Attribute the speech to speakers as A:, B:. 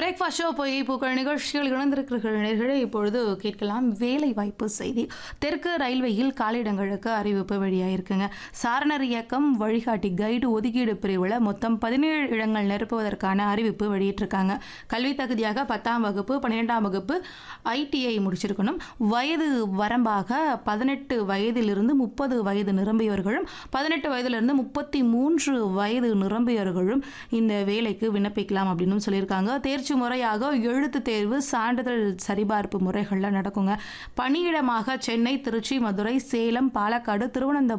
A: breakfast show போய் புகழ் நிகழ்ச்சிகள் இணைந்திருக்கிறீர்கள் நேயர்களே இப்பொழுது கேட்கலாம் வேலை வாய்ப்பு செய்தி தெற்கு ரயில்வேயில் காலியிடங்களுக்கு அறிவிப்பு வெளியாயிருக்குங்க சாரணர் இயக்கம் வழிகாட்டி கைடு ஒதுக்கீடு பிரிவில் மொத்தம் பதினேழு இடங்கள் நிரப்புவதற்கான அறிவிப்பு வெளியிட்டிருக்காங்க கல்வி தகுதியாக பத்தாம் வகுப்பு பன்னிரெண்டாம் வகுப்பு ஐடிஐ முடிச்சிருக்கணும் வயது வரம்பாக பதினெட்டு வயதிலிருந்து முப்பது வயது நிரம்பியவர்களும் பதினெட்டு வயதிலிருந்து முப்பத்தி மூன்று வயது நிரம்பியவர்களும் இந்த வேலைக்கு விண்ணப்பிக்கலாம் அப்படின்னு சொல்லியிருக்காங்க தேர்ச்சி முறையாக எழுத்து தேர்வு சான்றிதழ் சரிபார்ப்பு முறைகளில் நடக்குங்க பணியிடமாக சென்னை திருச்சி மதுரை சேலம் பாலக்காடு திருவனந்தபுரம்